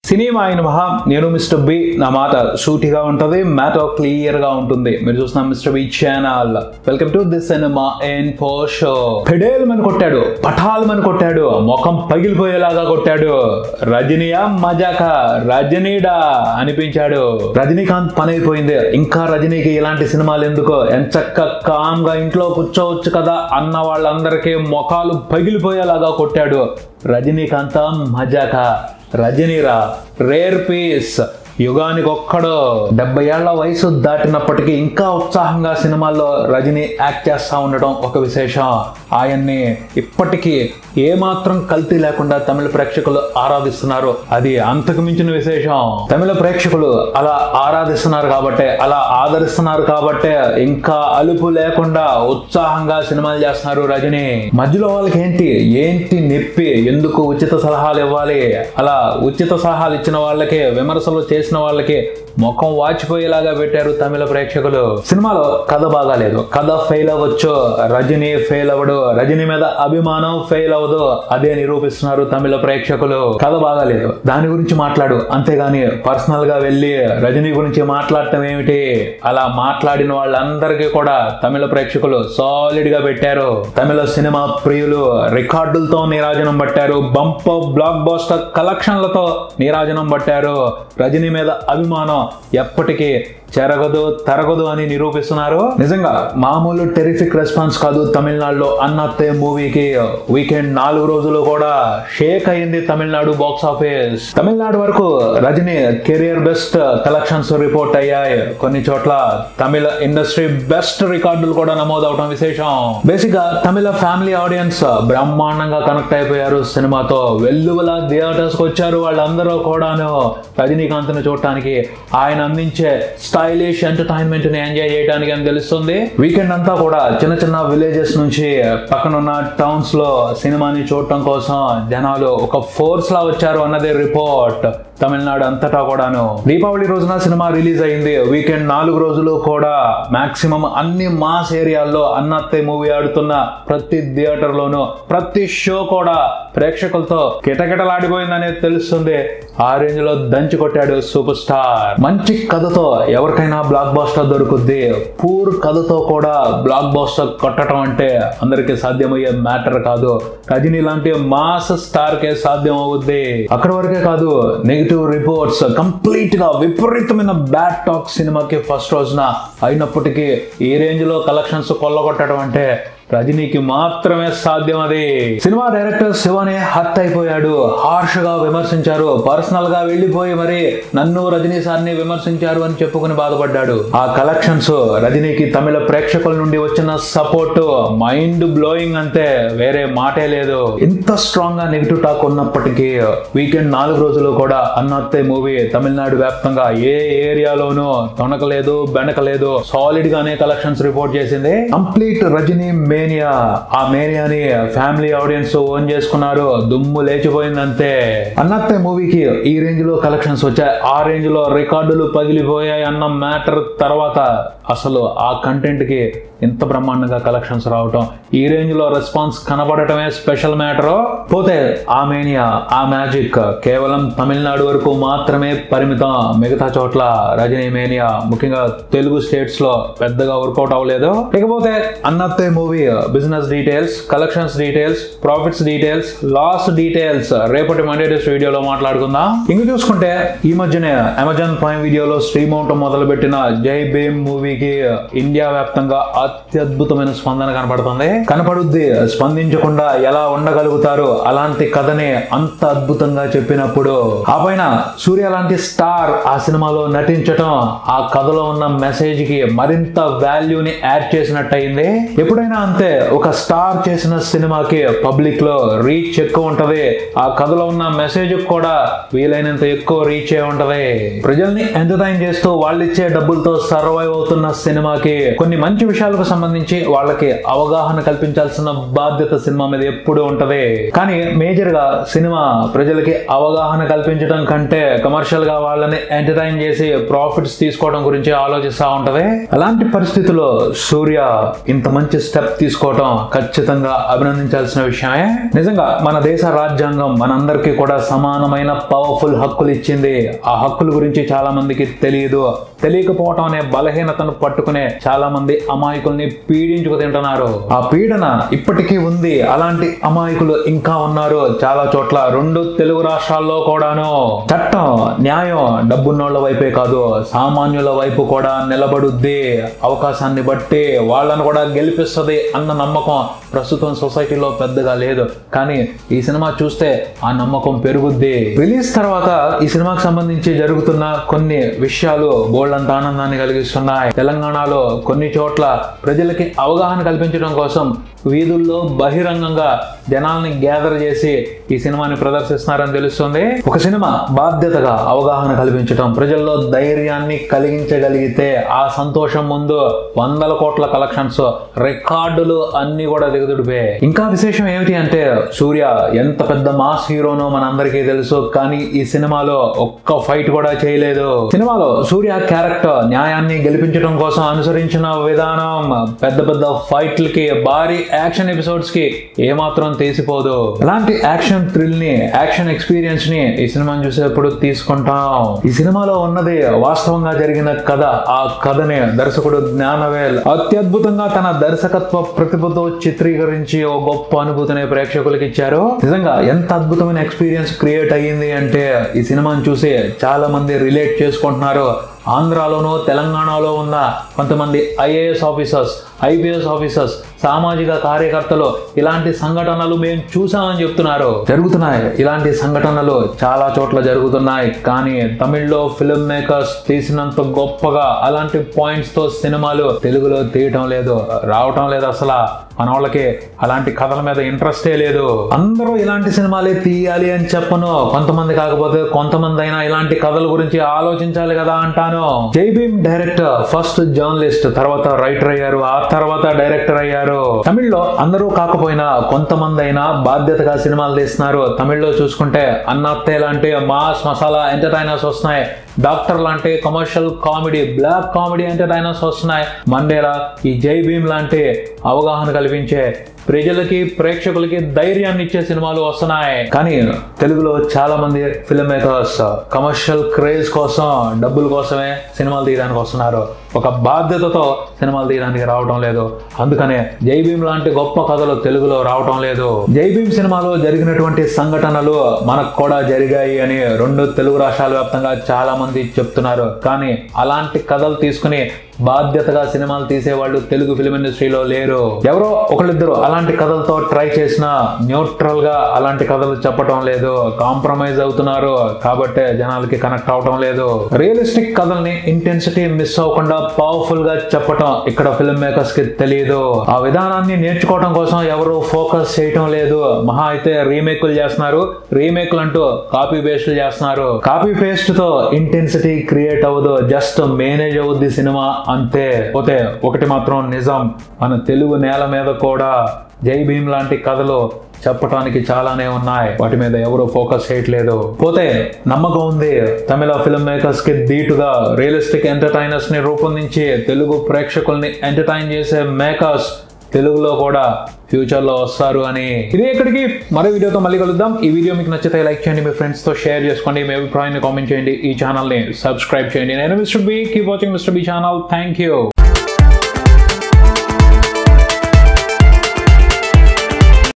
cinema అయిన మహా నేను మిస్టర్ బి నా మాట సూటిగా ఉంటది మ్యాటర్ క్లియర్ గా ఉంటుంది మీరు చూస్తున్న mister B channel welcome to this సినిమా ఎన్ ఫోర్ షో ఫెడేల్ మని కొట్టాడు పఠాల్ మని కొట్టాడు ముఖం పగిలిపోయేలాగా కొట్టాడు రజనీయా మజాక రజనీడా అనిపించాడు రజనీకాంత్ పని అయిపోయింది ఇంకా రజనీకి ఇలాంటి సినిమాలు ఎందుకో ఎంచక్క కామ్ గా ఇంట్లో కూర్చోవచ్చు కదా అన్న వాళ్ళందరికీ ముఖాలు పగిలిపోయేలాగా కొట్టాడు రజనీకాంత మజాక రజనీరా రేర్ పీస్ యుగానికి ఒక్కడు డెబ్బై ఏళ్ల వయసు దాటినప్పటికీ ఇంకా ఉత్సాహంగా సినిమాల్లో రజనీ యాక్ట్ చేస్తా ఉండడం ఒక విశేషం ఆయన్ని ఇప్పటికీ ఏమాత్రం కల్తీ లేకుండా తమిళ ప్రేక్షకులు ఆరాధిస్తున్నారు అది అంతకు మించిన విశేషం తమిళ ప్రేక్షకులు అలా ఆరాధిస్తున్నారు కాబట్టే అలా ఆదరిస్తున్నారు కాబట్టే ఇంకా అలుపు లేకుండా ఉత్సాహంగా సినిమాలు చేస్తున్నారు రజనీ మధ్యలో వాళ్ళకి ఏంటి ఏంటి నొప్పి ఎందుకు ఉచిత సలహాలు ఇవ్వాలి అలా ఉచిత సలహాలు ఇచ్చిన వాళ్ళకి విమర్శలు చేసిన వాళ్ళకి ముఖం వాచిపోయేలాగా పెట్టారు తమిళ ప్రేక్షకులు సినిమాలో కథ బాగాలేదు కథ ఫెయిల్ అవ్వచ్చు రజనీ ఫెయిల్ అవ్వడు రజనీ మీద అభిమానం ఫెయిల్ అవ్వదు అదే నిరూపిస్తున్నారు తమిళ ప్రేక్షకులు కథ బాగాలేదు దాని గురించి మాట్లాడు అంతేగాని పర్సనల్ గా వెళ్ళి రజనీ గురించి మాట్లాడటం ఏమిటి అలా మాట్లాడిన వాళ్ళందరికీ కూడా తమిళ ప్రేక్షకులు సాలిడ్ గా పెట్టారు తమిళ సినిమా ప్రియులు రికార్డులతో నీరాజనం పట్టారు బంప్ బ్లాక్ బాస్టర్ కలెక్షన్లతో నీరాజనం పట్టారు రజనీ మీద అభిమానం ఎప్పటికీ చెరగదు తరగదు అని నిరూపిస్తున్నారు నిజంగా మామూలు టెరిఫిక్ రెస్పాన్స్ కాదు తమిళనాడులో అన్నత్తే మూవీకి వీకెండ్ నాలుగు రోజులు కూడా షేక్ అయింది తమిళనాడు బాక్స్ ఆఫీస్ తమిళనాడు వరకు Rajini career best collections report అయ్యాయి కొన్ని చోట్ల తమిళ ఇండస్ట్రీ బెస్ట్ రికార్డులు కూడా నమోదవడం విశేషం బేసిక్ గా తమిళ ఫ్యామిలీ ఆడియన్స్ బ్రహ్మాండంగా కనెక్ట్ అయిపోయారు సినిమాతో వెల్లువల థియేటర్స్ వచ్చారు వాళ్ళందరూ కూడాను రజనీకాంత్ ను చూడటానికి ఆయన అందించే స్టైలిష్ ఎంటర్టైన్మెంట్ ని ఎంజాయ్ చేయడానికి అని తెలుస్తుంది వీకెండ్ అంతా కూడా చిన్న చిన్న విలేజెస్ నుంచి పక్కనున్న టౌన్స్ లో సినిమాని చూడటం కోసం జనాలు ఒక ఫోర్స్ లా వచ్చారు అన్నదే రిపోర్ట్ తమిళనాడు అంతటా కూడాను దీపావళి రోజున సినిమా రిలీజ్ అయింది వీకెండ్ నాలుగు రోజులు కూడా మాక్సిమం అన్ని మాస్ ఏరియాల్లో అన్నత్తే మూవీ ఆడుతున్న ప్రతి థియేటర్ లోను ప్రతి షో కూడా ప్రేక్షకులతో కిటకిటలాడిపోయిందనేది తెలుస్తుంది ఆ రేంజ్ లో దంచి కొట్టాడు సూపర్ స్టార్ మంచి కథతో ఎవరికైనా బ్లాక్ బాస్టర్ దొరుకుద్ది పూర్ కథతో కూడా బ్లాక్ బాస్టర్ కొట్టడం అంటే అందరికీ సాధ్యమయ్యే మ్యాటర్ కాదు రజనీ లాంటి మాస్ స్టార్ కే సాధ్యం అవుద్ది అక్కడ వరకే కాదు నెగిటివ్ రిపోర్ట్స్ కంప్లీట్ గా విపరీతమైన బ్యాడ్ టాక్ సినిమాకి ఫస్ట్ రోజున అయినప్పటికీ ఈ రేంజ్ లో కలెక్షన్స్ కొల్లగొట్టడం అంటే రజనీకి మాత్రమే సాధ్యం అది సినిమా డైరెక్టర్ శివనే హర్ట్ అయిపోయాడు హార్ష్ గా విమర్శించారు పర్సనల్ గా వెళ్లిపోయి మరి నన్ను రజనీ సార్ని విమర్శించారు అని చెప్పుకుని బాధపడ్డాడు ఆ కలెక్షన్స్ రజనీకి తమిళ ప్రేక్షకుల నుండి వచ్చిన సపోర్ట్ మైండ్ బ్లోయింగ్ అంతే వేరే మాటే లేదు ఇంత స్ట్రాంగ్ గా నెగిటివ్ టాక్ ఉన్నప్పటికీ వీకెండ్ నాలుగు రోజులు కూడా అన్నత్తే మూవీ తమిళనాడు వ్యాప్తంగా ఏ ఏరియాలోనూ తొనకలేదు బెనకలేదు సాలిడ్ గానే కలెక్షన్స్ రిపోర్ట్ చేసింది కంప్లీట్ రజనీ మేనియా ఆ మేనియాని ఫ్యామిలీ ఆడియన్స్ ఓన్ చేసుకున్నారు దుమ్ము లేచిపోయిందంతే అన్నత్తే మూవీకి ఈ రేంజ్ లో కలెక్షన్స్ వచ్చాయి ఆ రేంజ్ లో రికార్డులు పగిలిపోయాయి అన్న మ్యాటర్ తర్వాత అసలు ఆ కంటెంట్ కి ఇంత బ్రహ్మాండంగా కలెక్షన్స్ రావటం ఈ రేంజ్ లో రెస్పాన్స్ కనబడటమే స్పెషల్ మ్యాటర్ పోతే ఆ మేనియా ఆ మ్యాజిక్ కేవలం తమిళనాడు వరకు మాత్రమే పరిమితం మిగతా చోట్ల రజనీ మేనియా ముఖ్యంగా తెలుగు స్టేట్స్ లో పెద్దగా వర్కౌట్ అవ్వలేదు ఇకపోతే Annaatthe movie business details collections details profits details loss details రేపటి మండే డేస్ వీడియోలో మాట్లాడుకుందాం ఇంక చూసుకుంటే ఈ మధ్యనే అమెజాన్ ప్రైమ్ వీడియోలో స్ట్రీమ్ అవటం మొదలుపెట్టిన జై భీమ్ మూవీకి ఇండియా వ్యాప్తంగా అత్యద్భుతమైన స్పందన కనపడుతుంది కనపడుద్ది స్పందించకుండా ఎలా ఉండగలుగుతారు అలాంటి కథని అంత అద్భుతంగా చెప్పినప్పుడు ఆ పైన సూర్య లాంటి స్టార్ ఆ సినిమాలో నటించటం ఆ కథలో ఉన్న మెసేజ్ కి మరింత వాల్యూని యాడ్ చేసినట్టు అయింది ఎప్పుడైనా అంతే ఒక స్టార్ చేసిన సినిమాకి పబ్లిక్ లో రీచ్ ఎక్కువ ఉంటది ఆ కథలో ఉన్న మెసేజ్ కూడా వీలైనంత ఎక్కువ రీచ్ అయి ఉంటది ప్రజల్ని ఎంటర్టైన్ చేస్తూ వాళ్ళు ఇచ్చే డబ్బులతో సర్వైవ్ అవుతున్న సినిమాకి కొన్ని మంచి విషయాలకు సంబంధించి వాళ్ళకి అవగాహన కల్పించాల్సిన బాధ్యత సినిమా మీద ఎప్పుడు ఉంటది కానీ మేజర్ గా సినిమా ప్రజలకి అవగాహన కల్పించడం కంటే కమర్షియల్ గా వాళ్ళని ఎంటర్టైన్ చేసి ప్రాఫిట్స్ తీసుకోవడం గురించి ఆలోచిస్తా ఉంటది అలాంటి పరిస్థితుల్లో సూర్య ఇంత మంచి స్టెప్ తీసుకోవటం ఖచ్చితంగా అభినందించాల్సిన విషయమే నిజంగా మన దేశ రాజ్యాంగం మనందరికీ కూడా సమానమైన పవర్ఫుల్ హక్కులు ఇచ్చింది ఆ హక్కుల గురించి చాలా మందికి తెలియదు తెలియకపోవటం అనే బలహీనతను పట్టుకునే చాలా మంది అమాయకుల్ని పీడించుకు తింటున్నారు ఆ పీడన ఇప్పటికీ ఉంది అలాంటి అమాయకులు ఇంకా ఉన్నారు చాలా చోట్ల రెండు తెలుగు రాష్ట్రాల్లో కూడాను చట్టం న్యాయం డబ్బున్నోళ్ల వైపే కాదు సామాన్యుల వైపు కూడా నిలబడుద్ది అవకాశాన్ని బట్టి వాళ్ళను కూడా గెలిపిస్తుంది అన్న నమ్మకం ప్రస్తుతం సొసైటీలో పెద్దగా లేదు కానీ ఈ సినిమా చూస్తే ఆ నమ్మకం పెరుగుద్ది రిలీజ్ తర్వాత ఈ సినిమాకి సంబంధించి జరుగుతున్న కొన్ని విషయాలు బోల్డంత ఆనందాన్ని కలిగిస్తున్నాయి తెలంగాణలో కొన్ని చోట్ల ప్రజలకి అవగాహన కల్పించడం కోసం వీధుల్లో బహిరంగంగా జనాల్ని గ్యాదర్ చేసి ఈ సినిమాని ప్రదర్శిస్తున్నారని తెలుస్తుంది ఒక సినిమా బాధ్యతగా అవగాహన కల్పించడం ప్రజల్లో ధైర్యాన్ని కలిగించగలిగితే ఆ సంతోషం ముందు వందల కోట్ల కలెక్షన్స్ రికార్డులు అన్ని కూడా దిగుదుడిపోయాయి ఇంకా విశేషం ఏమిటి అంటే సూర్య ఎంత పెద్ద మాస్ హీరోనో మనందరికీ తెలుసు కానీ ఈ సినిమాలో ఒక్క ఫైట్ కూడా చేయలేదు సినిమాలో సూర్య క్యారెక్టర్ న్యాయాన్ని గెలిపించడం కోసం అనుసరించిన విధానం పెద్ద పెద్ద ఫైట్లకి భారీ యాక్షన్ ఎపిసోడ్స్ కి ఏమాత్రం తీసిపోదు అలాంటి యాక్షన్ థ్రిల్ ని యాక్షన్ ఎక్స్పీరియన్స్ ని ఈ సినిమాని చూసేప్పుడు తీసుకుంటాం ఈ సినిమాలో ఉన్నది వాస్తవంగా జరిగిన కథ ఆ కథని దర్శకుడు జ్ఞానవేల్ అత్యద్భుతంగా తన దర్శకత్వ ప్రతిభతో చిత్రీకరించి ఓ గొప్ప అనుభూతిని ప్రేక్షకులకు ఇచ్చారు నిజంగా ఎంత అద్భుతమైన ఎక్స్పీరియన్స్ క్రియేట్ అయ్యింది అంటే ఈ సినిమాని చూసి చాలా మంది రిలేట్ చేసుకుంటున్నారు ఆంధ్రాలోనూ తెలంగాణలో ఉన్న కొంతమంది ఐఏఎస్ ఆఫీసర్స్ ఐపీఎస్ ఆఫీసర్స్ సామాజిక కార్యకర్తలు ఇలాంటి సంఘటనలు మేము చూసామని చెప్తున్నారు జరుగుతున్నాయి ఇలాంటి సంఘటనలు చాలా చోట్ల జరుగుతున్నాయి కానీ తమిళ్లో ఫిల్మ్ మేకర్స్ తీసినంత గొప్పగా అలాంటి పాయింట్స్ తో సినిమాలు తెలుగులో తీయటం లేదు రావటం లేదు అసలు మన వాళ్ళకి అలాంటి కథల మీద ఇంట్రెస్టే లేదు అందరూ ఇలాంటి సినిమాలే తీయాలి అని చెప్పను కొంతమంది కాకపోతే కొంతమంది అయినా ఇలాంటి కథల గురించి ఆలోచించాలి కదా అంటాను Jai Bhim director first journalist తర్వాత రైటర్ అయ్యారు ఆ తర్వాత డైరెక్టర్ అయ్యారు తమిళ్లో అందరూ కాకపోయినా కొంతమంది అయినా బాధ్యతగా సినిమాలు తీస్తున్నారు తమిళ్లో చూసుకుంటే అన్నత్తే లాంటి మాస్ మసాలా ఎంటర్టైనర్స్ వస్తున్నాయి డాక్టర్ లాంటి commercial comedy black comedy entertainers వస్తున్నాయి మండేలా ఈ జై భీమ్ లాంటి అవగాహన కల్పించే ప్రజలకి ప్రేక్షకులకి ధైర్యాన్ని ఇచ్చే సినిమాలు వస్తున్నాయి కానీ తెలుగులో చాలా మంది ఫిల్మ్ మేకర్స్ కమర్షియల్ క్రేజ్ కోసం డబ్బుల కోసమే సినిమాలు తీయడానికి వస్తున్నారు ఒక బాధ్యతతో సినిమాలు తీయడానికి రావడం లేదు అందుకనే జై భీమ్ లాంటి గొప్ప కథలు తెలుగులో రావటం లేదు జై భీమ్ సినిమాలో జరిగినటువంటి సంఘటనలు మనకు కూడా జరిగాయి అని రెండు తెలుగు రాష్ట్రాల వ్యాప్తంగా చాలా మంది చెప్తున్నారు కానీ అలాంటి కథలు తీసుకుని బాధ్యతగా సినిమాలు తీసేవాళ్ళు తెలుగు ఫిలిం ఇండస్ట్రీలో లేరు ఎవరో ఒకళ్ళిద్దరు అలాంటి కథలతో ట్రై చేసినా న్యూట్రల్ గా అలాంటి కథలు చెప్పటం లేదు కాంప్రమైజ్ అవుతున్నారు కాబట్టే జనాలకి కనెక్ట్ అవటం లేదు రియలిస్టిక్ కథల్ని ఇంటెన్సిటీ మిస్ అవ్వకుండా పవర్ఫుల్ గా చెప్పటం ఇక్కడ ఫిల్మ్ మేకర్స్ కి తెలియదు ఆ విధానాన్ని నేర్చుకోవడం కోసం ఎవరు ఫోకస్ చేయటం లేదు మహా అయితే రీమేక్లు చేస్తున్నారు రీమేక్లు అంటూ కాపీ పేస్ట్ చేస్తున్నారు కాపీ పేస్ట్ తో ఇంటెన్సిటీ క్రియేట్ అవ్వదు జస్ట్ మేనేజ్ అవుద్ది సినిమా అంతే పోతే ఒకటి మాత్రం నిజం మన తెలుగు నేల మీద కూడా జై భీమ్ లాంటి కథలు చెప్పటానికి చాలానే ఉన్నాయి వాటి మీద ఎవరు ఫోకస్ చేయట్లేదు పోతే నమ్మకం ఉంది తమిళ ఫిల్మ్ మేకర్స్ కి ధీటుగా రియలిస్టిక్ ఎంటర్టైనర్స్ ని రూపొందించి తెలుగు ప్రేక్షకుల్ని ఎంటర్టైన్ చేసే మేకర్స్ తెలుగులో కూడా ఫ్యూచర్ లో వస్తారు అని ఇది ఎక్కడికి మరో వీడియోతో మళ్ళీ కలుద్దాం ఈ వీడియో మీకు నచ్చితే లైక్ చేయండి మీ ఫ్రెండ్స్ తో షేర్ చేసుకోండి మీ అభిప్రాయాన్ని కామెంట్ చేయండి ఈ ఛానల్ ని సబ్స్క్రైబ్ చేయండి నేను mister B keep watching mister B channel thank you